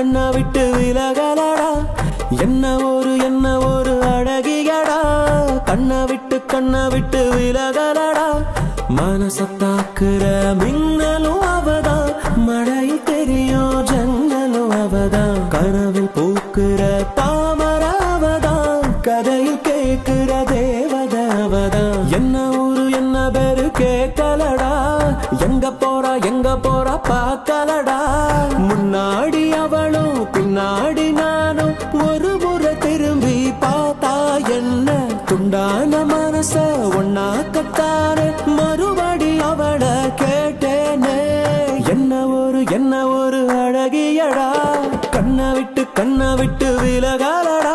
கண்ணா விட்டு விலகலடா என்ன ஒரு என்ன ஒரு அழகியடா கண்ணா விட்டு கண்ணா விட்டு விலகலடா மனசத்தாக்குற மின்னலும் அவதான் மழையில் தெரியும் ஜன்னலும் அவதான் கனவில் பூக்குற தாமர அவதான் கதையில் கேட்கிற தேவத அவதான் என்ன ஊரு என்ன பேரு கேட்கலடா எங்க போறா எங்க போறா பார்க்கலடா முன்னாடி அவளும் பின்னாடி நானும் ஒரு முறை திரும்பி பார்த்தா என்ன துண்டான மனச ஒன்னா கத்தானே மறுபடி அவள கேட்டேனே என்ன ஒரு என்ன ஒரு அழகியடா கண்ணை விட்டு கண்ணை விட்டு விலகலடா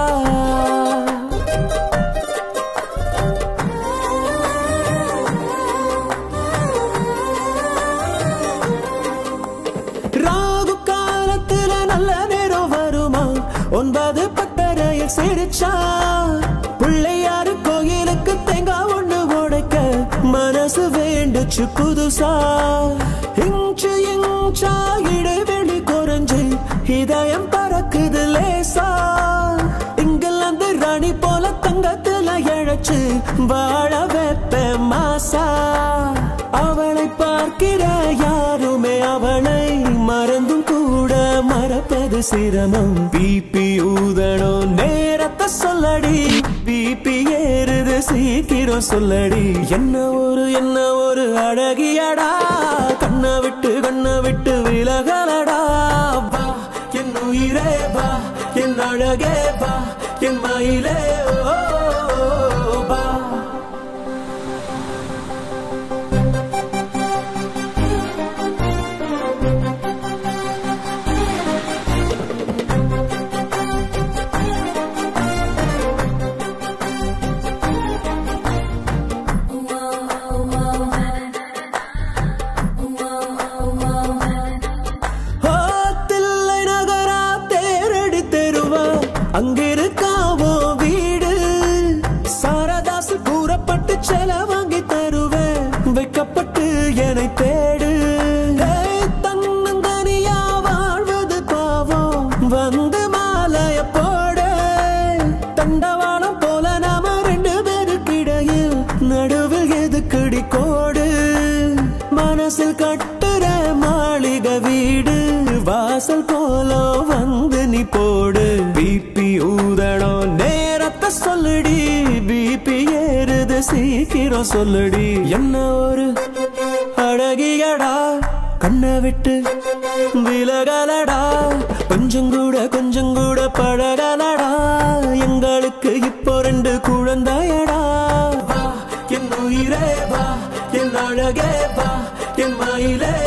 ராகு காலத்துல நல்ல நேரம் வருமா ஒன்பது பத்தரையில் சிரிச்சா பிள்ளையாரு கோயிலுக்கு தேங்காய் ஒண்ணு உடைக்க மனசு வேண்டுச்சு புதுசா இன்ச்சு இன்ச்சா இடைவெளி குறைஞ்சு இதயம் பறக்குது லேசா இங்கிலாந்து ராணி போல தங்கத்துல இழைச்சு வாழ வைப்ப மாசா அவளை பார்க்கிற யாருமே அவளை மறந்தும் கூட மறப்பது சிரமம் பிபி ஊதணும் நேரத்தை சொல்லடி பிபி ஏறுது சீக்கிரம் சொல்லடி என்ன ஒரு என்ன ஒரு அழகியடா கண்ணை விட்டு கண்ணை விட்டு விலகலடா வா என் உயிரே வா என் அழகே வா என் மயிலே ஓ, வா ஓ, தில்லை நகரா தேரடி தெருவா அங்கிருக்காவோ வீடு சாரதாசு கூறப்பட்டு செல வாங்கி தருவேன் வைக்கப்பட்டு என்னை தேடு ஏய், தன்னந்தனியா வாழ்வது பாவம் வந்து மாலைய போடு தண்டவாளம் போல நாம ரெண்டு பேருக்கிடையில் நடுவில் எதுக்குடி கோடு மனசில் கட்டுற மாளிகை வீடு வாசல் போல வந்து நீ போடு பிபி ஊதணும் நேரத்தை சொல்லுடி பிபி ஏறுது சீக்கிரம் சொல்லுடி என்ன ஒரு அழகியடா கண்ணை விட்டு விலகலடா கொஞ்சம் கூட கொஞ்சம் கூட பழகலடா எங்களுக்கு இப்போ ரெண்டு குழந்தையடா வா என் உயிரே வா என் அழகே வா என் மயிலே